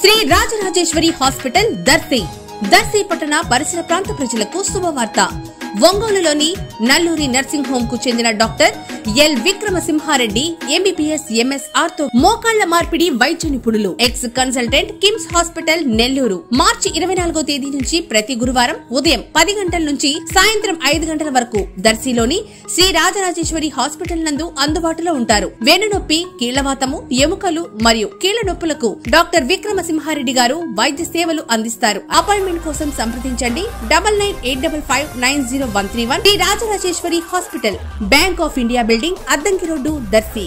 Shri Rajarajeshwari hospital Darsi Darsi పట్టణ పరిసర ప్రాంత ప్రజలకు శుభవార్త ఒంగోలులోని నల్లూరి నర్సింగ్ హోమ్ కు చెందిన doctor L Vikramasimhareddy MBBS MS ortho మోకాళ్ల మార్పిడి వైద్య నిపుణులు ex consultant KIMS hospital Nellore మార్చి ఇరవై నాలుగో తేదీ నుంచి ప్రతి గురువారం ఉదయం పది గంటల నుంచి సాయంత్రం ఐదు గంటల వరకు దర్శిలోని శ్రీ రాజరాజేశ్వరి హాస్పిటల్ నందు అందుబాటులో ఉంటారు వెన్నునొప్పి కీళ్లవాతము ఎముకలు మరియు కీళ్ల నొప్పులకు డాక్టర్ విక్రమసింహారెడ్డి గారు వైద్య సేవలు అందిస్తారు అపాయింట్మెంట్ కోసం సంప్రదించండి double nine eight double five nine zero one three one Shri Rajarajeshwari hospital bank of India building Addanki road Darsi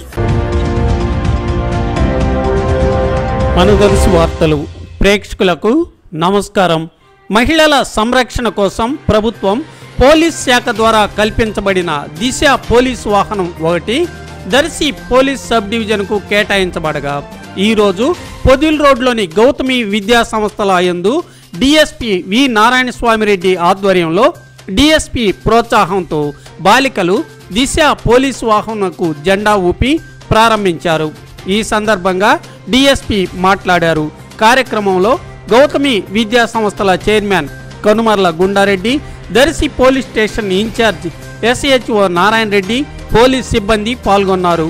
మనదలుసు వార్తలు ప్రేక్షకులకు నమస్కారం మహిళల సంరక్షణ కోసం ప్రభుత్వం పోలీస్ శాఖ ద్వారా కల్పించబడిన దిశ పోలీస్ వాహనం ఒకటి దర్శి పోలీస్ సబ్ డివిజన్కు కేటాయించబడగా ఈరోజు పొదిల్ రోడ్లోని గౌతమి విద్యా సంస్థల యందు డిఎస్పి వి నారాయణ స్వామిరెడ్డి ఆధ్వర్యంలో డిఎస్పి ప్రోత్సాహంతో బాలికలు దిశ పోలీస్ వాహనకు జెండా ఊపి ప్రారంభించారు ఈ సందర్భంగా డిఎస్పి మాట్లాడారు కార్యక్రమంలో గౌతమి విద్యా సంస్థల chairman Kanumarla Gundareddy Darsi police station incharge SHO Narayana Reddy police సిబ్బంది పాల్గొన్నారు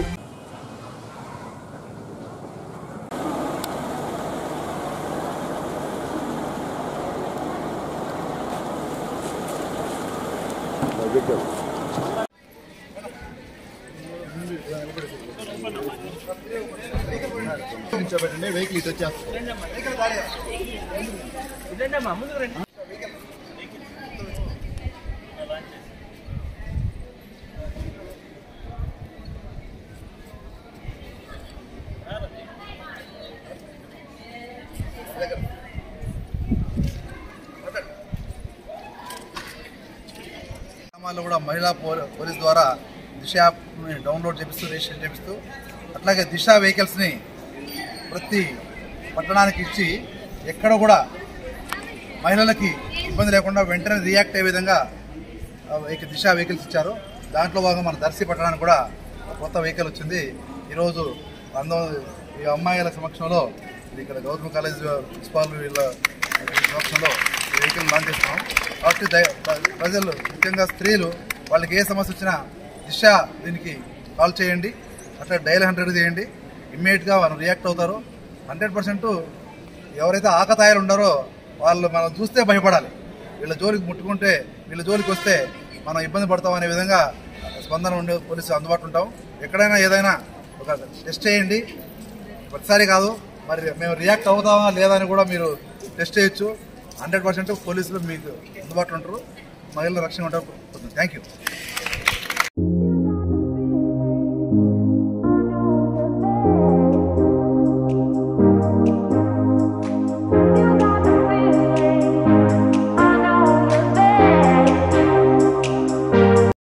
నిల్చోబెట్టండి వెహికల్ ఇటు వచ్చేస్తుంది గ్రామాల్లో కూడా మహిళా పో- పోలీస్ ద్వారా దిశ యాప్ని డౌన్లోడ్ చేపిస్తూ రిజిస్టర్ చేపిస్తూ అట్లాగే దిశ వెహికల్స్ని ప్రతి పట్టణానికి ఇచ్చి ఎక్కడ కూడా మహిళలకి ఇబ్బంది లేకుండా వెంటనే రియాక్ట్ అయ్యే విధంగా ఆ, వెహికల్ దిశ వెహికల్స్ ఇచ్చారు దాంట్లో భాగంగా మన దర్శి పట్టణానికి కూడా ఒక కొత్త వెహికల్ వచ్చింది ఈరోజు అందం ఈ అమ్మాయిల సమక్షంలో ఇది ఇక్కడ గౌతమ కాలేజ్ ప్రిన్సిపాల్ వీళ్ళ సమక్షంలో ఈ వెహికల్ లాంచ్ చేస్తున్నాం కాబట్టి దయ- ప్ర- ప్రజలు ముఖ్యంగా స్త్రీలు వాళ్ళకి ఏ సమస్య వచ్చినా దిశ దీనికి కాల్ చేయండి అట్లా డైల్ హండ్రెడ్ చేయండి ఇమ్మీడియట్గా వాళ్ళు రియాక్ట్ అవుతారు హండ్రెడ్ పర్సెంట్ ఎవరైతే ఆకతాయాలు ఉన్నారో వాళ్ళు మనం చూస్తే భయపడాలి వీళ్ళ జోలికి ముట్టుకుంటే వీళ్ళ జోలికి వస్తే మనం ఇబ్బంది పడతాం అనే విధంగా స్పందన ఉండే పోలీసు అందుబాటులో ఉంటాం ఎక్కడైనా ఏదైనా ఒక టెస్ట్ చేయండి ప్రతిసారి కాదు మరి మేము రియాక్ట్ అవుతామా లేదా అని కూడా మీరు టెస్ట్ చేయొచ్చు హండ్రెడ్ పర్సెంట్ పోలీసులు మీకు అందుబాటులో ఉంటారు మహిళల రక్షణ ఉంటారు థ్యాంక్ యూ